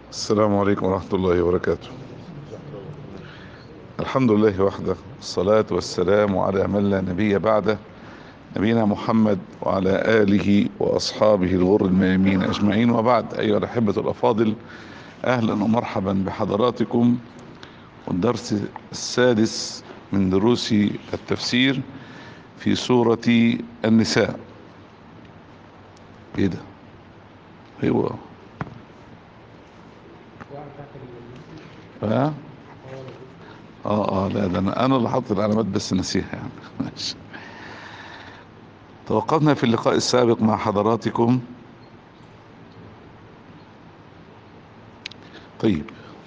السلام عليكم ورحمة الله وبركاته الحمد لله وحده الصلاة والسلام على من لا نبي بعده نبينا محمد وعلى آله وأصحابه الغر الميامين أجمعين وبعد أيها الأحبة الأفاضل أهلا ومرحبا بحضراتكم والدرس السادس من دروس التفسير في سورة النساء ايه ده ايوه ها اه اه لا ده انا انا اللي حاطط العلامات بس نسيها يعني ماشي توقفنا في اللقاء السابق مع حضراتكم طيب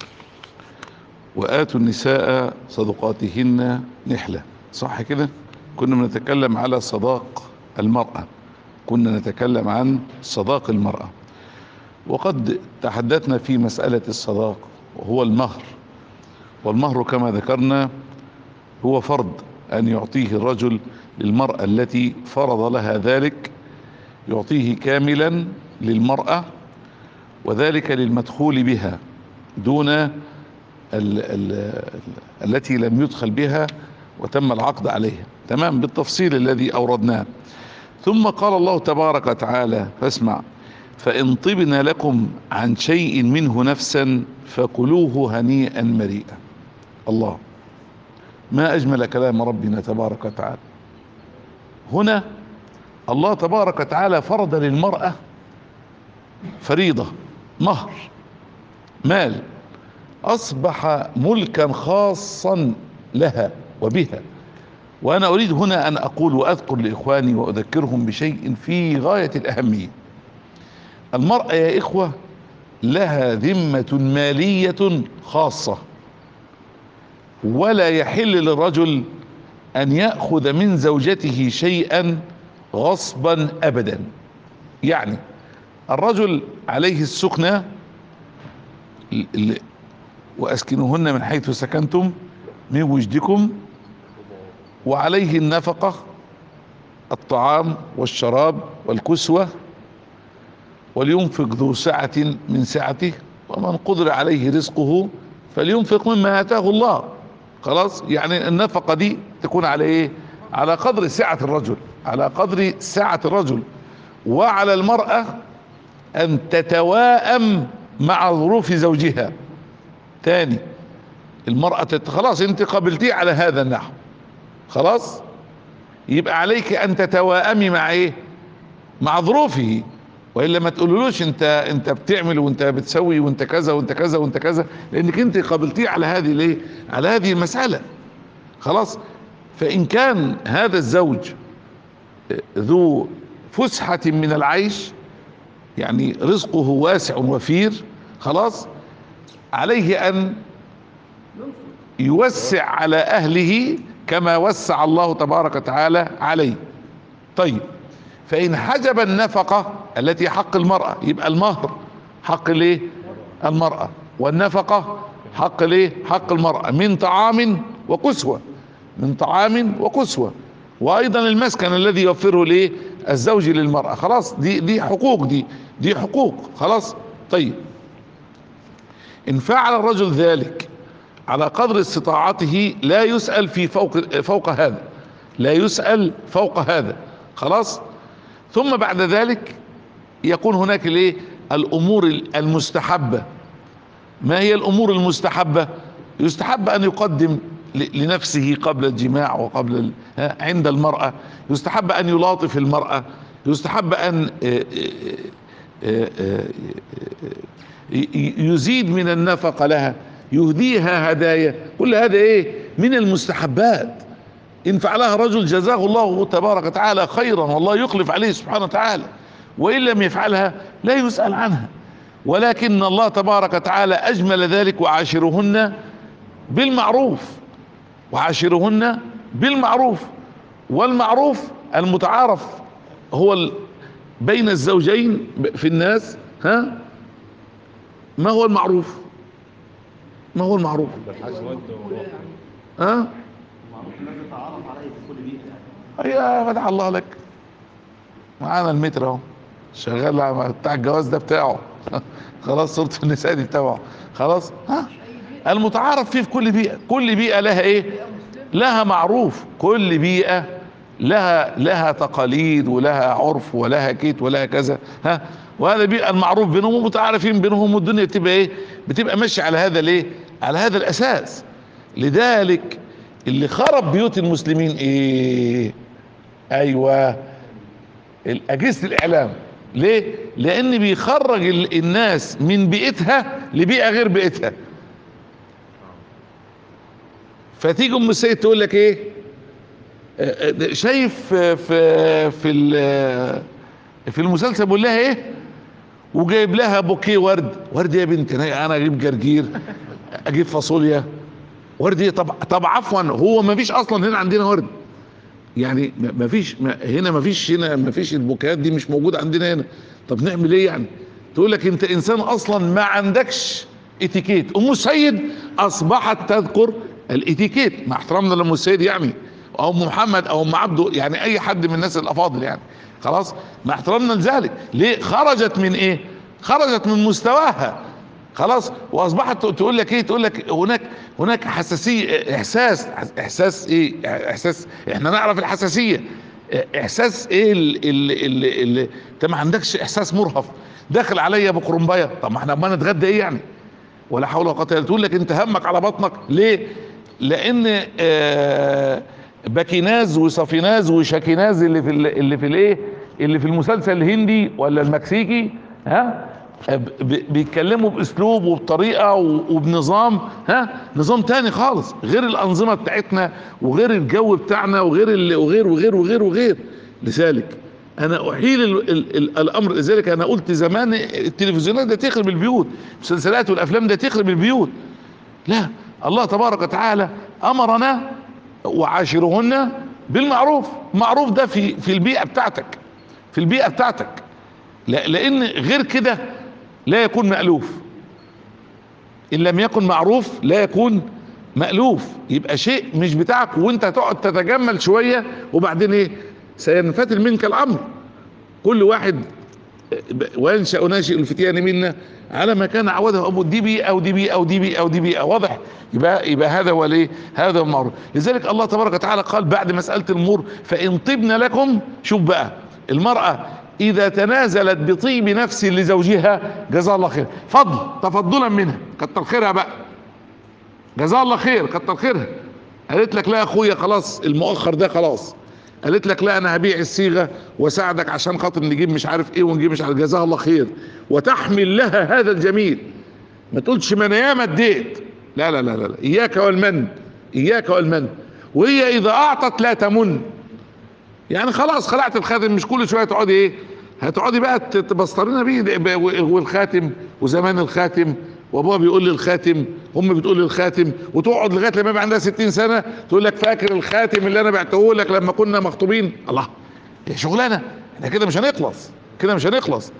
وآتوا النساء صدقاتهن نحلة صح كده كنا بنتكلم على صداق المرأة كنا نتكلم عن صداق المرأة وقد تحدثنا في مسألة الصداق وهو المهر والمهر كما ذكرنا هو فرض أن يعطيه الرجل للمرأة التي فرض لها ذلك يعطيه كاملا للمرأة وذلك للمدخول بها دون ال ال التي لم يدخل بها وتم العقد عليها تمام بالتفصيل الذي أوردناه ثم قال الله تبارك وتعالى فاسمع فإن طبن لكم عن شيء منه نفسا فكلوه هنيئا مريئا الله ما أجمل كلام ربنا تبارك وتعالى هنا الله تبارك وتعالى فرض للمرأة فريضة مهر مال أصبح ملكا خاصا لها وبها وأنا أريد هنا أن أقول وأذكر لإخواني وأذكرهم بشيء في غاية الأهمية المرأة يا إخوة لها ذمة مالية خاصة ولا يحل للرجل أن يأخذ من زوجته شيئا غصبا أبدا يعني الرجل عليه السكنة وأسكنوهن من حيث سكنتم من وجدكم وعليه النفقة الطعام والشراب والكسوة ولينفق ذو سعة من سعته ومن قدر عليه رزقه فلينفق مما آتاه الله خلاص يعني النفقة دي تكون على ايه على قدر سعة الرجل على قدر سعة الرجل وعلى المرأة ان تتواءم مع ظروف زوجها تاني المرأة خلاص انت قبلتيه على هذا النحو خلاص يبقى عليك ان تتواءمي مع ايه مع ظروفه والا ما تقولولوش انت انت بتعمل وانت بتسوي وانت كذا وانت كذا وانت كذا لانك انت قابلتيه على هذه الايه على هذه المساله خلاص فان كان هذا الزوج ذو فسحه من العيش يعني رزقه واسع وفير خلاص عليه ان يوسع على اهله كما وسع الله تبارك وتعالى عليه طيب فإن حجب النفقة التي حق المرأة يبقى المهر حق ليه المرأة والنفقة حق ليه حق المرأة من طعام وكسوة من طعام وكسوة وأيضا المسكن الذي يوفره ليه الزوج للمرأة خلاص دي دي حقوق دي دي حقوق خلاص طيب إن فعل الرجل ذلك على قدر استطاعته لا يسأل في فوق فوق هذا لا يسأل فوق هذا خلاص ثم بعد ذلك يكون هناك الايه الامور المستحبه ما هي الامور المستحبه يستحب ان يقدم لنفسه قبل الجماع وقبل عند المراه يستحب ان يلاطف المراه يستحب ان يزيد من النفقه لها يهديها هدايا كل هذا ايه من المستحبات ان فعلها رجل جزاه الله تبارك وتعالى خيرا والله يخلف عليه سبحانه وتعالى وان لم يفعلها لا يسأل عنها ولكن الله تبارك وتعالى اجمل ذلك وعاشرهن بالمعروف وعاشرهن بالمعروف والمعروف المتعارف هو بين الزوجين في الناس ها ما هو المعروف ما هو المعروف ها ايوه فتح الله لك معانا المتر اهو شغال بتاع الجواز ده بتاعه خلاص سورة النساء دي تبعه خلاص ها المتعارف فيه في كل بيئة كل بيئة لها ايه لها معروف كل بيئة لها لها تقاليد ولها عرف ولها كيت ولها كذا ها وهذا بيئة المعروف بينهم ومتعارفين بينهم والدنيا بتبقى ايه بتبقى ماشية على هذا الايه على هذا الاساس لذلك اللي خرب بيوت المسلمين ايه ايوه اجهزة الاعلام ليه لان بيخرج ال- الناس من بيئتها لبيئة غير بيئتها فتيجي ام السيد تقول لك ايه آه، آه، شايف آه، في في ال- في المسلسل بيقول لها ايه وجايب لها بوكيه ورد ورد يا بنت انا أنا اجيب جرجير اجيب فاصوليا ورد ايه طب طب عفوا هو ما فيش اصلا هنا عندنا ورد يعني ما ما فيش ما هنا ما فيش هنا ما فيش البوكيهات دي مش موجوده عندنا هنا طب نعمل ايه يعني تقول لك انت انسان اصلا ما عندكش اتيكيت ام السيد اصبحت تذكر الاتيكيت مع احترامنا لام السيد يعني او ام محمد او ام عبده يعني اي حد من الناس الافاضل يعني خلاص مع احترامنا لذلك ليه خرجت من ايه خرجت من مستواها خلاص واصبحت تقول لك ايه تقول لك هناك هناك حساسيه احساس احساس ايه احساس احنا نعرف الحساسيه احساس ايه اللي اللي اللي انت ما عندكش احساس مرهف داخل عليا بقرنبايه طب ما احنا ما نتغدى ايه يعني ولا حول ولا قوه الا بالله تقول لك انت همك على بطنك ليه لان آه باكيناز وصافيناز وشاكيناز اللي في ال- اللي في الايه اللي في المسلسل الهندي ولا المكسيكي ها ب- بيتكلموا باسلوب وبطريقه و- وبنظام ها نظام تاني خالص غير الانظمه بتاعتنا وغير الجو بتاعنا وغير ال- وغير وغير وغير وغير لذلك انا احيل ال ال ال الامر لذلك انا قلت زمان التلفزيونات ده تخرب البيوت المسلسلات والافلام ده تخرب البيوت لا الله تبارك وتعالى امرنا وعاشرهن بالمعروف معروف ده في في البيئه بتاعتك في البيئه بتاعتك لا لان غير كده لا يكون مألوف ان لم يكن معروف لا يكون مألوف يبقى شيء مش بتاعك وانت هتقعد تتجمل شويه وبعدين ايه سينفتل منك الامر كل واحد وينشا ناشئ الفتيان منا على ما كان عوده ابو دي بيئه ودي بيئه ودي بيئه ودي بيئه واضح يبقى يبقى هذا هو الايه هذا هو المعروف لذلك الله تبارك وتعالى قال بعد مساله الامور فان طبن لكم شوف بقى المراه اذا تنازلت بطيب نفس لزوجها جزاها الله خير فضل تفضلا منها كتر خيرها بقى جزاها الله خير كتر خيرها قالت لك لا يا اخويا خلاص المؤخر ده خلاص قالت لك لا انا هبيع الصيغه واساعدك عشان خاطر نجيب مش عارف ايه ونجيب مش عارف جزاها الله خير وتحمل لها هذا الجميل ما تقولش ما انا ياما اديت لا لا لا لا لا. اياك والمن اياك والمن وهي اذا اعطت لا تمن يعني خلاص خلعت الخاتم مش كل شويه تقعدي ايه هتقعدي بقى تبسطرينا بيه والخاتم وزمان الخاتم وابوها بيقول لي الخاتم امي بتقول لي الخاتم وتقعد لغايه لما يبقى عندها 60 سنه تقول لك فاكر الخاتم اللي انا بعته لك لما كنا مخطوبين الله يا شغلانه احنا كده مش هنخلص كده مش هنخلص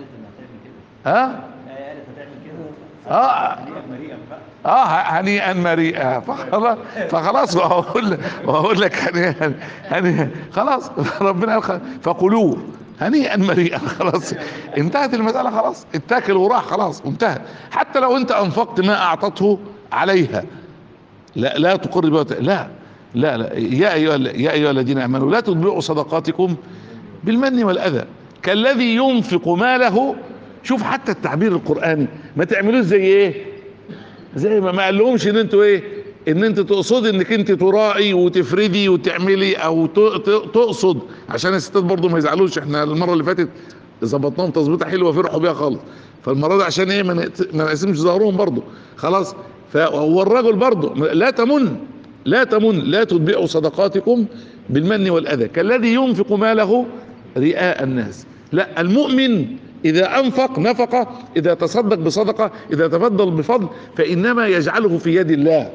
ها هي قالت هتعمل كده اه مريئا مريئا بقى اه هنيئا مريئا فخلاص فخلاص وهقول لك وهقول لك هنيئا هنيئا خلاص ربنا قال خ- فكلوه هنيئا مريئا خلاص انتهت المساله خلاص اتاكل وراح خلاص انتهى حتى لو انت انفقت ما اعطته عليها لا لا تقر بها لا لا لا يا ايها يا ايها الذين امنوا لا تتبعوا صدقاتكم بالمن والاذى كالذي ينفق ماله شوف حتى التعبير القراني ما تعملوش زي ايه زي ما ما قالهمش ان انتوا ايه ان انت تقصدي انك انت تراعي وتفردي وتعملي او ت- ت- تقصد عشان الستات برضو ما يزعلوش احنا المره اللي فاتت ظبطناهم تظبيطه حلوه فرحوا بيها خالص فالمره دي عشان ايه ما نقت- ما نقسمش ظهرهم برضو خلاص فهو الرجل برضو لا تمن لا تمن لا تتبعوا صدقاتكم بالمن والاذى كالذي ينفق ماله رئاء الناس لا المؤمن اذا انفق نفقه اذا تصدق بصدقه اذا تفضل بفضل فانما يجعله في يد الله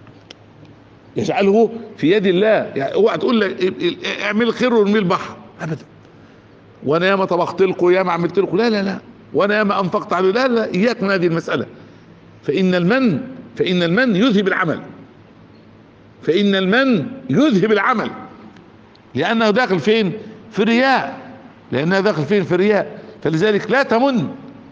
يجعله في يد الله يعني اوعى تقول لك اعمل خير وارمي البحر ابدا وانا ياما طبخت لكم ياما عملت لكم لا لا لا وانا ياما انفقت عليه لا لا اياك من هذه المساله فان المن فان المن يذهب العمل فان المن يذهب العمل لانه داخل فين في الرياء لانه داخل فين في الرياء فلذلك لا تمن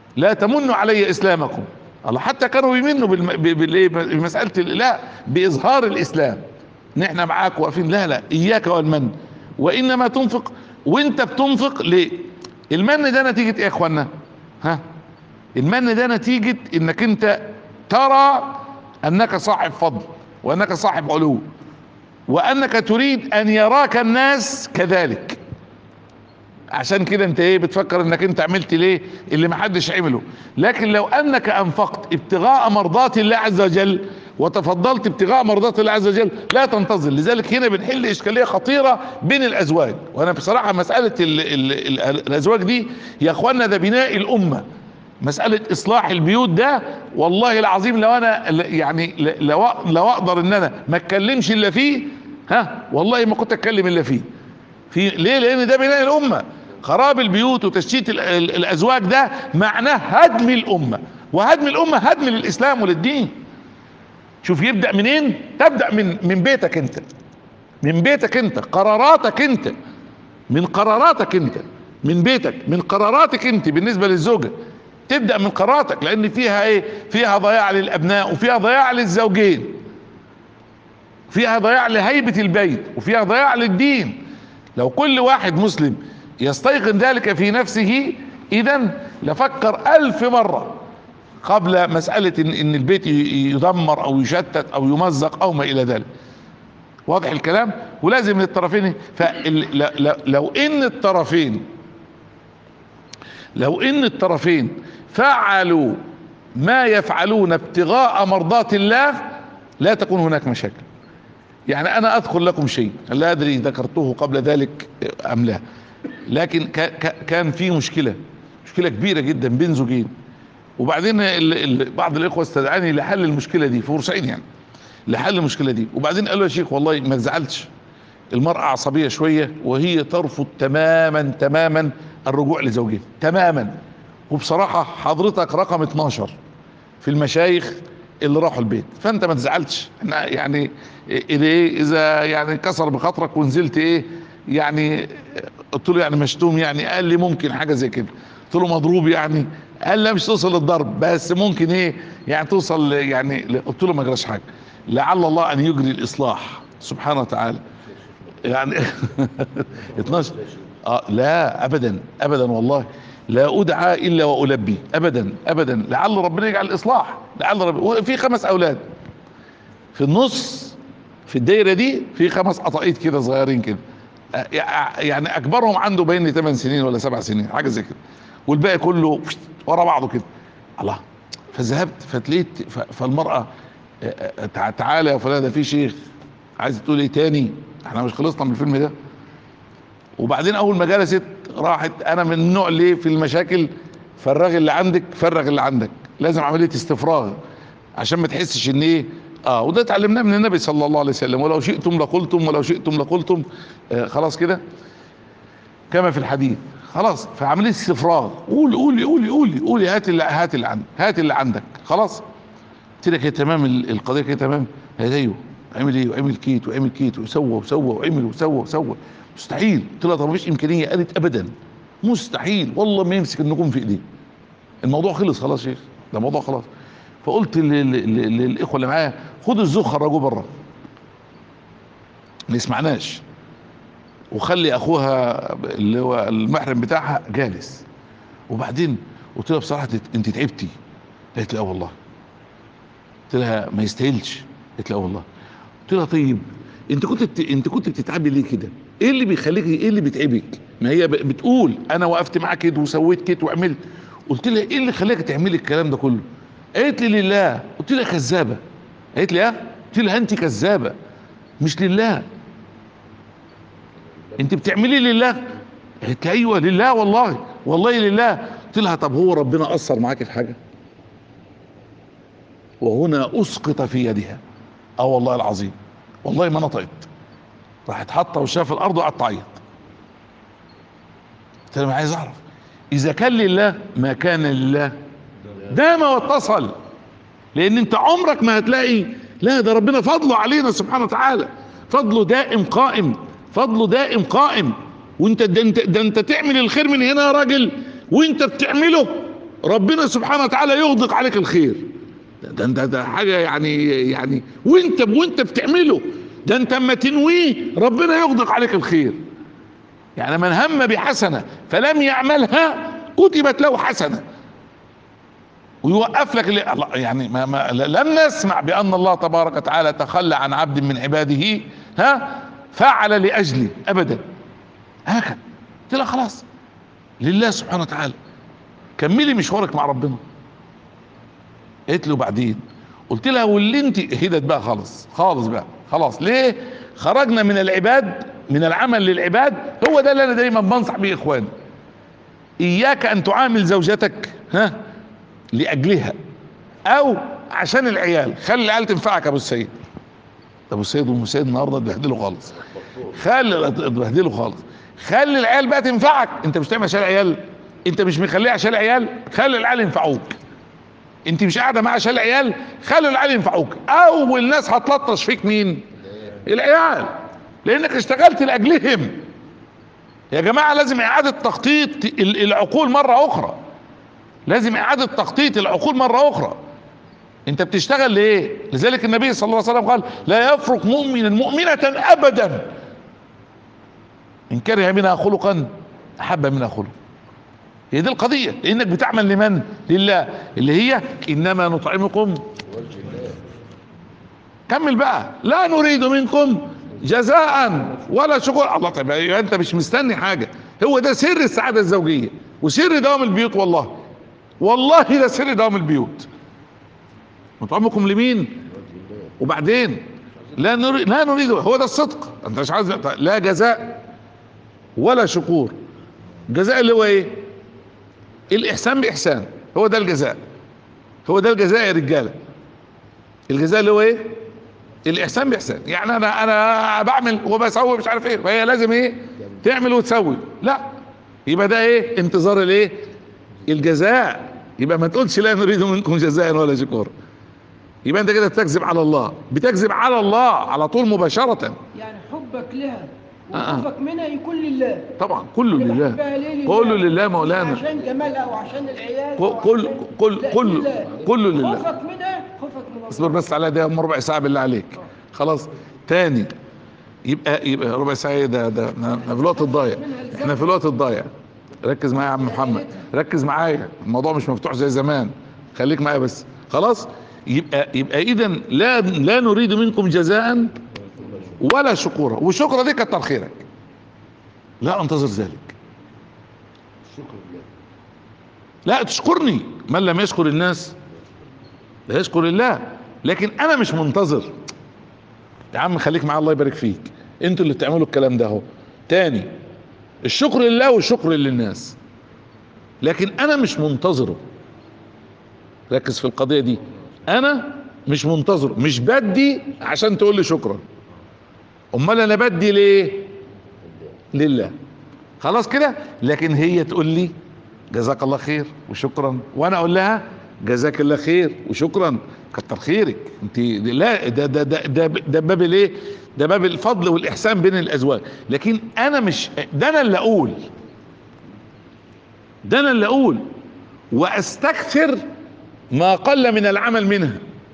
لا تمنوا علي اسلامكم الله حتى كانوا بيمنوا بالم- ب- بالايه بمساله ال- لا باظهار الاسلام ان احنا معاك واقفين لا لا اياك والمن وانما تنفق وانت بتنفق ليه المن ده نتيجه ايه يا اخوانا ها المن ده نتيجه انك انت ترى انك صاحب فضل وانك صاحب علو وانك تريد ان يراك الناس كذلك عشان كده انت ايه بتفكر انك انت عملت ليه اللي محدش عمله لكن لو انك انفقت ابتغاء مرضات الله عز وجل وتفضلت ابتغاء مرضات الله عز وجل لا تنتظر لذلك هنا بنحل اشكاليه خطيره بين الازواج وانا بصراحه مساله ال ال ال الازواج دي يا اخوانا ده بناء الامه مسألة إصلاح البيوت ده والله العظيم لو أنا ل- يعني ل- لو لو أقدر إن أنا ما أتكلمش إلا فيه ها والله ما كنت أتكلم إلا فيه في ليه لان ده بناء الامه خراب البيوت وتشتيت ال- ال- الازواج ده معناه هدم الامه وهدم الامه هدم للاسلام وللدين شوف يبدا منين تبدا من من بيتك انت من بيتك انت قراراتك انت من قراراتك انت من بيتك من قراراتك انت بالنسبه للزوجه تبدا من قراراتك لان فيها ايه فيها ضياع للابناء وفيها ضياع للزوجين فيها ضياع لهيبة البيت وفيها ضياع للدين لو كل واحد مسلم يستيقن ذلك في نفسه اذا لفكر الف مرة قبل مسألة ان, إن البيت ي- يدمر او يشتت او يمزق او ما الى ذلك واضح الكلام ولازم للطرفين فلو ان الطرفين لو ان الطرفين فعلوا ما يفعلون ابتغاء مرضات الله لا تكون هناك مشاكل يعني انا اذكر لكم شيء لا ادري ذكرته قبل ذلك ام لا لكن كا- كا- كان في مشكله مشكله كبيره جدا بين زوجين وبعدين ال ال بعض الاخوه استدعاني لحل المشكله دي في بورسعيد يعني لحل المشكله دي وبعدين قالوا يا شيخ والله ما تزعلش المرأة عصبية شوية وهي ترفض تماما تماما الرجوع لزوجها تماما وبصراحة حضرتك رقم 12 في المشايخ اللي راحوا البيت فانت ما تزعلش احنا يعني اذا ايه اذا يعني كسر بخاطرك ونزلت ايه يعني قلت له يعني مشتوم يعني قال لي ممكن حاجه زي كده قلت له مضروب يعني قال لا مش توصل للضرب بس ممكن ايه يعني توصل ل- يعني ل- قلت له ما جراش حاجه لعل الله ان يجري الاصلاح سبحانه وتعالى يعني 12 اه لا ابدا ابدا والله لا ادعى الا والبي ابدا ابدا لعل ربنا يجعل الاصلاح لعل ربنا وفي خمس اولاد في النص في الدايره دي في خمس قطايط كده صغيرين كده آه، يع- يعني اكبرهم عنده بين 8 سنين ولا 7 سنين حاجه زي كده والباقي كله ورا بعضه كده الله فذهبت فتليت ف- فالمراه آه، آه، تع- تعالى يا فلان ده في شيخ عايز تقول ايه تاني احنا مش خلصنا من الفيلم ده وبعدين اول ما جلست راحت انا من النوع اللي في المشاكل فرغ اللي عندك فرغ اللي عندك لازم عمليه استفراغ عشان ما تحسش ان ايه اه وده اتعلمناه من النبي صلى الله عليه وسلم ولو شئتم لقلتم ولو شئتم لقلتم آه خلاص كده كما في الحديث خلاص فعمليه استفراغ قولي قولي قولي قولي قولي هات اللي هات اللي عندك هات اللي عندك خلاص قلت لك هي تمام ال- القضيه كده تمام هي ايوه عمل ايه وعمل كيت وعمل كيت وسوى وسوى وعمل وسوى وسوى مستحيل قلت لها طب مفيش امكانيه قالت ابدا مستحيل والله ما يمسك النجوم في ايديه الموضوع خلص خلاص يا شيخ ده الموضوع خلاص فقلت لل- لل- للاخوه اللي معايا خدوا الزوج خرجوه بره ما يسمعناش وخلي اخوها اللي هو المحرم بتاعها جالس وبعدين قلت لها بصراحه تت- انت تعبتي قالت لي اه والله قلت لها ما يستاهلش قالت لي اه والله قلت لها طيب انت كنت بت... انت كنت بتتعبي ليه كده ايه اللي بيخليكي ايه اللي بيتعبك ما هي ب... بتقول انا وقفت معاك كده وسويت كده وعملت قلت لها ايه اللي خلاك تعملي الكلام ده كله قالت لي لله قلت لها كذابه قالت لي اه قلت لها انت كذابه مش لله انت بتعملي لله قالت لي ايوه لله والله والله لله قلت لها طب هو ربنا قصر معاك في حاجه وهنا اسقط في يدها اه والله العظيم والله ما نطقت راحت حاطه وشها في الارض وقعدت تعيط قلت لها ما عايز اعرف اذا كان لله ما كان لله دام واتصل لان انت عمرك ما هتلاقي لا ده ربنا فضله علينا سبحانه وتعالى فضله دائم قائم فضله دائم قائم وانت ده انت, ده انت تعمل الخير من هنا يا راجل وانت بتعمله ربنا سبحانه وتعالى يغدق عليك الخير ده انت ده حاجه يعني يعني وانت وانت بتعمله ده انت اما تنويه ربنا يغدق عليك الخير يعني من هم بحسنه فلم يعملها كتبت له حسنه ويوقف لك اللي الله يعني ما ما لم نسمع بان الله تبارك وتعالى تخلى عن عبد من عباده ها فعل لاجله ابدا هكذا قلت لها خلاص لله سبحانه وتعالى كملي مشوارك مع ربنا قالت له بعدين قلت لها واللي انت هدت بقى خالص خالص بقى خلاص ليه خرجنا من العباد من العمل للعباد هو ده اللي انا دايما بنصح بيه اخواني اياك ان تعامل زوجتك ها لاجلها او عشان العيال خلي العيال تنفعك يا ابو السيد ابو السيد وام السيد النهارده اتبهدلوا خالص خلي اتبهدلوا خالص خلي العيال بقى تنفعك انت مش تعمل عشان العيال انت مش مخليها عشان العيال خلي العيال ينفعوك انت مش قاعده معاه عشان العيال خلي العيال ينفعوك اول ناس هتلطش فيك مين العيال لانك اشتغلت لاجلهم يا جماعه لازم اعاده تخطيط ال- العقول مره اخرى لازم اعاده تخطيط العقول مره اخرى انت بتشتغل ليه لذلك النبي صلى الله عليه وسلم قال لا يفرق مؤمن مؤمنة ابدا ان كره منها خلقا احب منها خلق هي دي القضية لانك بتعمل لمن لله اللي هي انما نطعمكم كمل بقى لا نريد منكم جزاء ولا شكر الله طيب يبقى انت مش مستني حاجة هو ده سر السعادة الزوجية وسر دوام البيوت والله والله ده سر دوام البيوت نطعمكم لمين وبعدين لا نريد لا نريد هو ده الصدق انت مش عايز لا جزاء ولا شكور الجزاء اللي هو ايه الاحسان باحسان هو ده الجزاء هو ده الجزاء يا رجاله الجزاء اللي هو ايه الاحسان باحسان يعني انا انا بعمل وبسوي مش عارف ايه فهي لازم ايه تعمل وتسوي لا يبقى ده ايه انتظار الايه الجزاء يبقى ما تقولش لا نريد منكم جزاء ولا شكورا يبقى انت كده بتكذب على الله بتكذب على الله على طول مباشرة يعني حبك لها آه، آه. وخوفك منها يكون لله طبعا كله اللي لله بحبها ليه لله كله لله مولانا عشان جمالها وعشان العيال كل- وعشان- كل- كل- لا، كل- لله. كله لله. خوفك منها خوفك من الله اصبر بس على ده هم ربع ساعة بالله عليك خلاص تاني يبقى يبقى ربع ساعة ايه ده ده احنا إحنا في الوقت الضايع احنا في الوقت الضايع ركز معايا يا عم محمد ركز معايا الموضوع مش مفتوح زي زمان خليك معايا بس خلاص يبقى يبقى اذا لا لا نريد منكم جزاء ولا شكورا وشكرا دي كتر خيرك لا انتظر ذلك لا تشكرني من لم يشكر الناس لا يشكر الله لكن انا مش منتظر يا عم خليك معايا الله يبارك فيك انتوا اللي بتعملوا الكلام ده اهو تاني الشكر لله والشكر للناس لكن انا مش منتظره ركز في القضية دي انا مش منتظره مش بدي عشان تقول لي شكرا امال انا بدي ليه لله خلاص كده لكن هي تقول لي جزاك الله خير وشكرا وانا اقول لها جزاك الله خير وشكرا كتر خيرك انت لا ده ده ده ده, ده باب الايه ده باب الفضل والاحسان بين الازواج لكن انا مش ده انا اللي اقول ده انا اللي اقول واستكثر ما قل من العمل منها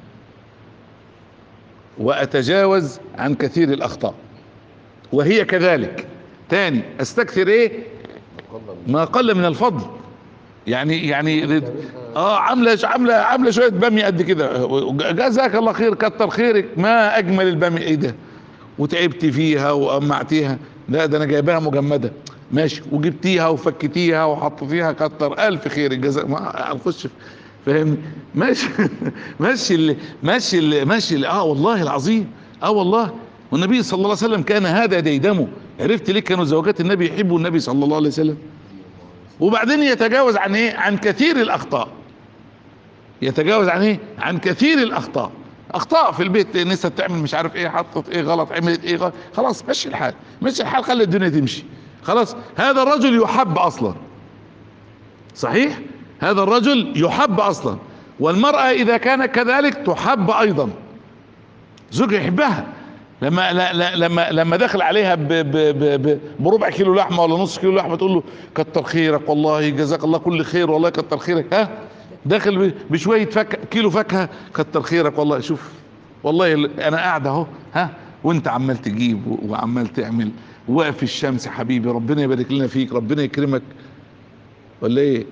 واتجاوز عن كثير الاخطاء وهي كذلك تاني استكثر ايه ما قل من الفضل يعني يعني اه عامله عامله عامله شويه باميه قد كده جزاك الله خير كتر خيرك ما اجمل الباميه ايه ده وتعبت فيها وقمعتيها لا ده انا جايباها مجمده ماشي وجبتيها وفكتيها وحطيتيها كتر الف خير الجزاء ما هنخش فاهمني ماشي ماشي اللي ماشي اللي ماشي اللي اه والله العظيم اه والله والنبي صلى الله عليه وسلم كان هذا ديدمه عرفت ليه كانوا زوجات النبي يحبوا النبي صلى الله عليه وسلم وبعدين يتجاوز عن ايه عن كثير الاخطاء يتجاوز عن ايه عن كثير الاخطاء اخطاء في البيت نسا تعمل مش عارف ايه حطت ايه غلط عملت ايه غلط خلاص مشي الحال مشي الحال خلي الدنيا تمشي خلاص هذا الرجل يحب اصلا صحيح هذا الرجل يحب اصلا والمرأة اذا كانت كذلك تحب ايضا زوجها يحبها لما لا لا لما لما دخل عليها ب ب ب ب بربع كيلو لحمه ولا نص كيلو لحمه تقول له كتر خيرك والله جزاك الله كل خير والله كتر خيرك ها داخل ب- بشويه فك كيلو فاكهه كتر خيرك والله شوف والله ال- انا قاعد اهو ها وانت عمال تجيب و- وعمال تعمل واقف في الشمس حبيبي ربنا يبارك لنا فيك ربنا يكرمك ولا ايه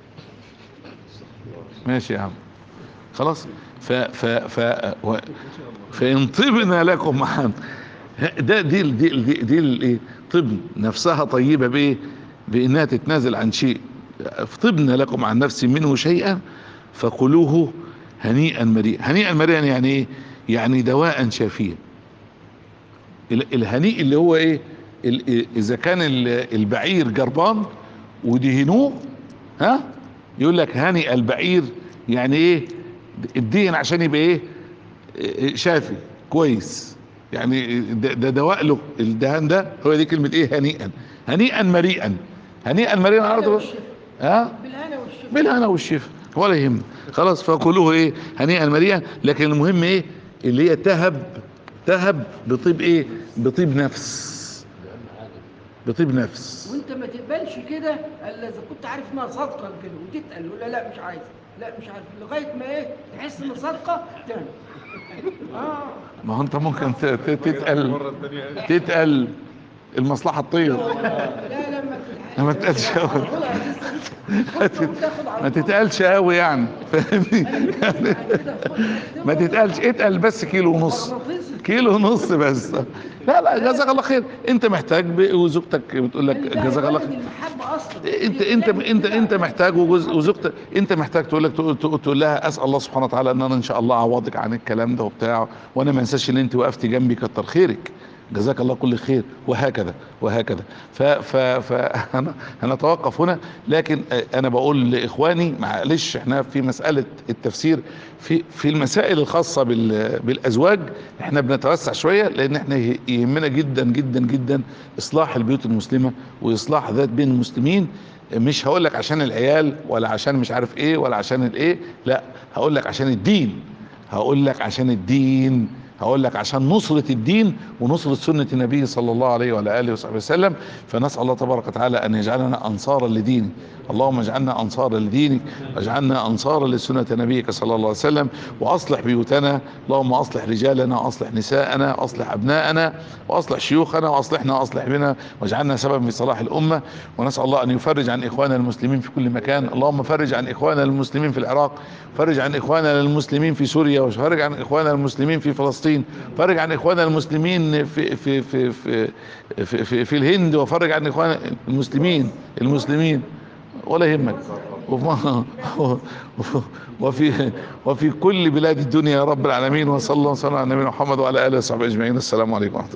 ماشي يا عم خلاص ف ف ف و- فان طبنا لكم معا ده دي دي دي, دي الايه طب نفسها طيبه بايه بانها تتنازل عن شيء طبنا لكم عن نفس منه شيئا فقلوه هنيئا مريئا هنيئا مريئا يعني ايه يعني دواء شافيا ال- الهنيء اللي هو ايه ال- اذا كان ال- البعير جربان ودهنوه ها يقول لك هني البعير يعني ايه الدهن عشان يبقى ايه إيه شافي كويس يعني ده, ده دواء له الدهان ده هو دي كلمة ايه هنيئا هنيئا مريئا هنيئا مريئا على طول. ها بالهنا والشفا بالهنا والشفا ولا يهم خلاص فكلوه ايه هنيئا مريئا لكن المهم ايه اللي هي تهب تهب بطيب ايه بطيب نفس بطيب نفس وانت ما تقبلش كده الا اذا كنت عارف انها صادقه كده وتتقل ولا لا مش عايز لا مش عارف لغايه ما ايه تحس ان صادقه تاني اه ما هو انت ممكن ت- ت- تتقل تتقل المصلحة تطير لا لما ما تتقلش قوي ما تتقلش قوي يعني فاهمني ما تتقلش اتقل بس كيلو ونص كيلو ونص بس لا لا جزاك الله خير انت محتاج ب- وزوجتك بتقول لك جزاك الله خير المحبه اصلا انت انت انت انت محتاج وجوز- وزوجتك انت محتاج تقول لك تقول, تقول, تقول لها اسال الله سبحانه وتعالى ان انا ان شاء الله اعوضك عن الكلام ده وبتاع وانا ما انساش ان انت وقفتي جنبي كتر خيرك جزاك الله كل خير وهكذا وهكذا ف ف ف انا هنتوقف هنا لكن انا بقول لاخواني معلش احنا في مساله التفسير في في المسائل الخاصه بال بالازواج احنا بنتوسع شويه لان احنا يهمنا جدا جدا جدا اصلاح البيوت المسلمه واصلاح ذات بين المسلمين مش هقول لك عشان العيال ولا عشان مش عارف ايه ولا عشان الايه لا هقول لك عشان الدين هقول لك عشان الدين هقول لك عشان نصرة الدين ونصرة سنة النبي صلى الله عليه وعلى آله وصحبه وسلم فنسأل الله تبارك وتعالى أن يجعلنا أنصارا لدينه اللهم اجعلنا أنصارا لدينك واجعلنا أنصارا لسنة نبيك صلى الله عليه وسلم وأصلح بيوتنا اللهم أصلح رجالنا وأصلح نساءنا وأصلح أبناءنا وأصلح شيوخنا وأصلحنا وأصلح بنا واجعلنا سببا في صلاح الأمة ونسأل الله أن يفرج عن إخواننا المسلمين في كل مكان اللهم فرج عن إخواننا المسلمين في العراق فرج عن إخواننا المسلمين في سوريا وفرج عن إخواننا المسلمين في فلسطين فرج عن إخواننا المسلمين في في في في في, في, في الهند وفرج عن إخواننا المسلمين المسلمين ولا يهمك وما- وفي وفي كل بلاد الدنيا يا رب العالمين وصلى الله وسلم على نبينا محمد وعلى اله وصحبه اجمعين السلام عليكم ورحمه الله